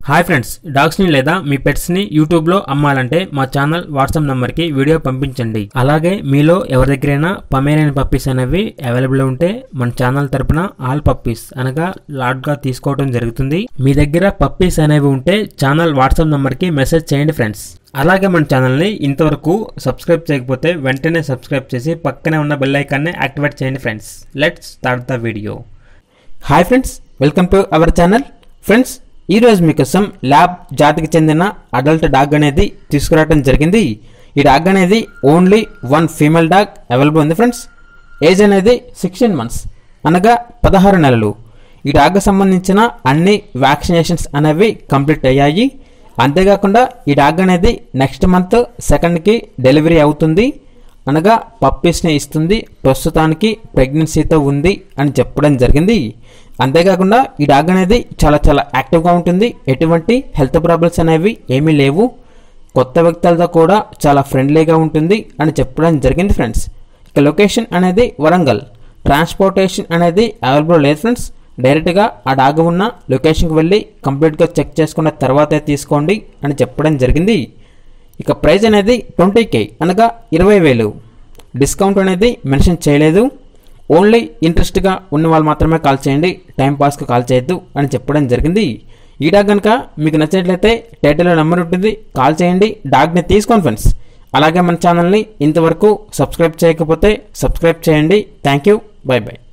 hi friends డాగ్స్ని లేదా మీ పెట్స్ని యూట్యూబ్లో అమ్మాలంటే మా ఛానల్ వాట్సాప్ నెంబర్కి వీడియో పంపించండి అలాగే మీలో ఎవరి దగ్గరైనా పమేరియన్ పప్పీస్ అనేవి అవైలబుల్ ఉంటే మన ఛానల్ తరపున ఆల్ పప్పీస్ అనగా లాట్గా తీసుకోవడం జరుగుతుంది మీ దగ్గర పప్పీస్ అనేవి ఉంటే ఛానల్ వాట్సాప్ నెంబర్కి మెసేజ్ చేయండి ఫ్రెండ్స్ అలాగే మన ఛానల్ని ఇంతవరకు సబ్స్క్రైబ్ చేయకపోతే వెంటనే సబ్స్క్రైబ్ చేసి పక్కనే ఉన్న బెల్ ఐకాన్ని యాక్టివేట్ చేయండి friends let's start the video hi friends welcome to our channel friends ఈరోజు మీకోసం ల్యాబ్ జాతికి చెందిన అడల్ట్ డాగ్ అనేది తీసుకురావడం జరిగింది ఈ డాగ్ అనేది only one female dog available ఉంది ఫ్రెండ్స్ ఏజ్ అనేది సిక్స్టీన్ మంత్స్ అనగా పదహారు నెలలు ఈ డాగ్కి సంబంధించిన అన్ని వ్యాక్సినేషన్స్ అనేవి కంప్లీట్ అయ్యాయి అంతేకాకుండా ఈ డాగ్ అనేది నెక్స్ట్ మంత్ సెకండ్కి డెలివరీ అవుతుంది అనగా పప్పీస్ని ఇస్తుంది ప్రస్తుతానికి ప్రెగ్నెన్సీతో ఉంది అని చెప్పడం జరిగింది అంతేకాకుండా ఈ డాగ్ అనేది చాలా చాలా యాక్టివ్గా ఉంటుంది ఎటువంటి హెల్త్ ప్రాబ్లమ్స్ అనేవి ఏమీ లేవు కొత్త వ్యక్తులతో కూడా చాలా ఫ్రెండ్లీగా ఉంటుంది అని చెప్పడం జరిగింది ఫ్రెండ్స్ ఇక లొకేషన్ అనేది వరంగల్ ట్రాన్స్పోర్టేషన్ అనేది అవైలబుల్ లేదు ఫ్రెండ్స్ డైరెక్ట్గా ఆ డాగ్ ఉన్న లొకేషన్కి వెళ్ళి కంప్లీట్గా చెక్ చేసుకున్న తర్వాతే తీసుకోండి అని చెప్పడం జరిగింది ఇక ప్రైస్ అనేది ట్వంటీ కే అనగా ఇరవై వేలు డిస్కౌంట్ అనేది మెన్షన్ చేయలేదు ఓన్లీ ఇంట్రెస్ట్గా ఉన్న వాళ్ళు మాత్రమే కాల్ చేయండి టైం పాస్కి కాల్ చేయొద్దు అని చెప్పడం జరిగింది ఈ డాగ్ కనుక మీకు నచ్చినట్లయితే టైటిల్లో నెంబర్ ఉంటుంది కాల్ చేయండి డాగ్ని తీసుకోండి ఫ్రెండ్స్ అలాగే మన ఛానల్ని ఇంతవరకు సబ్స్క్రైబ్ చేయకపోతే సబ్స్క్రైబ్ చేయండి థ్యాంక్ యూ బై బై